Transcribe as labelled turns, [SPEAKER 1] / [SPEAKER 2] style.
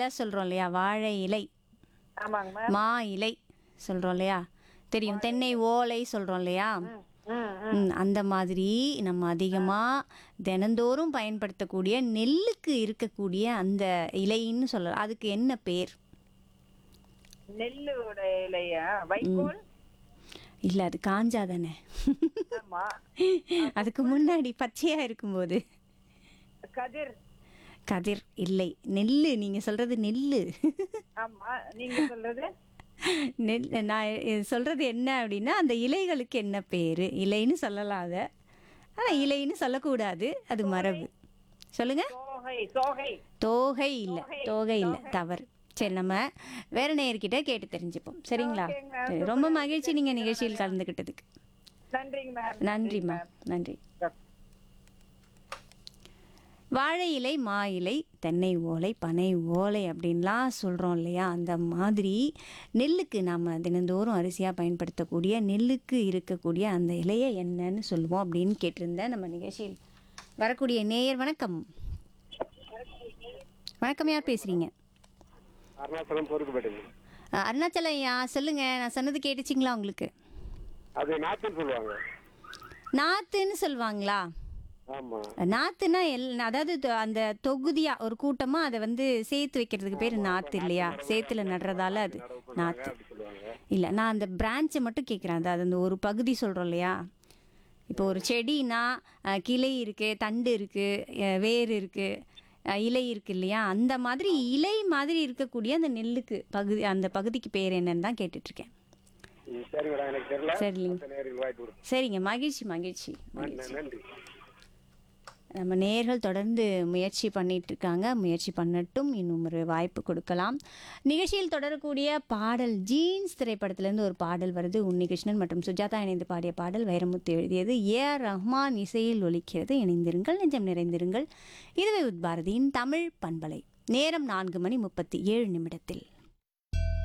[SPEAKER 1] இலை சொல்றோம் இல்லையா வாழை இலை
[SPEAKER 2] ஆமாங்க மேம்
[SPEAKER 1] மா இலை சொல்றோம் இல்லையா தெரியும் தென்னை ஓலை சொல்றோம் இல்லையா
[SPEAKER 2] ம்
[SPEAKER 1] ம், அந்த மாதிரி நம்ம அதிகமாக தினந்தோறும் பயன்படுத்தக்கூடிய நெல்லுக்கு இருக்கக்கூடிய அந்த இலைன்னு சொல்லலாம் அதுக்கு என்ன பேர்
[SPEAKER 2] நெல்லோட இலையா வைக்கோல்
[SPEAKER 1] இல்லை அது காஞ்சாதானே
[SPEAKER 2] ஆமா
[SPEAKER 1] அதுக்கு முன்னாடி பச்சையா இருக்கும்போது
[SPEAKER 2] கதிர்
[SPEAKER 1] கதிர் இல்லை நெல்லு நீங்க சொல்றது நெல்லு
[SPEAKER 2] ஆமா நீங்க சொல்றது
[SPEAKER 1] நெல் நான் இது சொல்றது என்ன அப்படின்னா அந்த இலைகளுக்கு என்ன பேரு இலைன்னு சொல்லலாம் அதை ஆனா இலைன்னு சொல்லக்கூடாது அது மரபு சொல்லுங்க
[SPEAKER 2] சோகை சோகை
[SPEAKER 1] தோகை இல்லை தோகை இல்லை தவறு சரி நம்ம வேற நேயர்கிட்ட கேட்டு தெரிஞ்சுப்போம் சரிங்களா
[SPEAKER 2] ஓகேங்க.
[SPEAKER 1] சரி, ரொம்ப மகிழ்ச்சி நீங்க நிகழ்ச்சியில் கலந்துக்கிட்டதுக்கு
[SPEAKER 2] நன்றிங்க மேம்
[SPEAKER 1] நன்றிம்மா நன்றி வாழை இலை மா இலை தென்னை ஓலை பனை ஓலை அப்படின்லாம் சொல்கிறோம் இல்லையா அந்த மாதிரி நெல்லுக்கு நாம் தினந்தோறும் அரிசியாக பயன்படுத்தக்கூடிய நெல்லுக்கு இருக்கக்கூடிய அந்த இலையை என்னன்னு சொல்லுவோம் அப்படின்னு கேட்டிருந்தேன் நம்ம நிகழ்ச்சியில் வரக்கூடிய நேயர் வணக்கம் வணக்கம் யார் பேசுகிறீங்க
[SPEAKER 3] அருணாச்சலம் பொறுக்கப்பட்டது
[SPEAKER 1] அருணாச்சலம் ஐயா சொல்லுங்கள் நான் சொன்னது கேட்டுச்சிங்களா உங்களுக்கு
[SPEAKER 3] அது நாத்துன்னு சொல்லுவாங்க
[SPEAKER 1] நாத்துன்னு சொல்லுவாங்களா
[SPEAKER 3] ஆமா
[SPEAKER 1] நாத்துனா எல் அதாவது தொ- அந்த தொகுதியா ஒரு கூட்டமா அதை வந்து சேர்த்து வைக்கிறதுக்கு பேர் நாத்து இல்லையா சேத்துல நடுறதால அது நாத்து
[SPEAKER 3] அப்படி சொல்லுவாங்க
[SPEAKER 1] இல்ல நான் அந்த பிரான்ச்சை மட்டும் கேட்குறேன் அதாவது அந்த ஒரு பகுதி சொல்றோம் இல்லையா இப்போ ஒரு செடினா அஹ், கிளை இருக்கு தண்டு இருக்கு அஹ், வேர் இருக்கு அஹ், இலை இருக்கு இல்லையா அந்த மாதிரி இலை மாதிரி இருக்கக்கூடிய அந்த நெல்லுக்கு பகுதி அந்த பகுதிக்கு பேர் என்னன்னு தான் கேட்டுட்டு இருக்கேன்
[SPEAKER 3] ம், சரி மேடம் எனக்கு தெரியல
[SPEAKER 1] சரிங்க
[SPEAKER 3] மத்த நேரில் வாய்ப்பு கொடுங்க
[SPEAKER 1] சரிங்க மகிழ்ச்சி மகிழ்ச்சி மகிழ்ச்சி
[SPEAKER 3] நன்றி
[SPEAKER 1] நம்ம நேர்கள் தொடர்ந்து முயற்சி பண்ணிட்டு இருக்காங்க முயற்சி பண்ணட்டும் இன்னும் ஒரு வாய்ப்பு கொடுக்கலாம் நிகழ்ச்சியில் தொடரக்கூடிய பாடல் ஜீன்ஸ் திரைப்படத்திலேருந்து ஒரு பாடல் வருது உன்னிகிருஷ்ணன் மற்றும் சுஜாதா இணைந்து பாடிய பாடல் வைரமுத்து எழுதியது ஏ ஆர் ரஹ்மான் இசையில் ஒலிக்கிறது இணைந்திருங்கள் நெஞ்சம் நிறைந்திருங்கள் இதுவே உத்பாரதியின் தமிழ் பண்பலை நேரம் நான்கு மணி முப்பத்தி ஏழு நிமிடத்தில்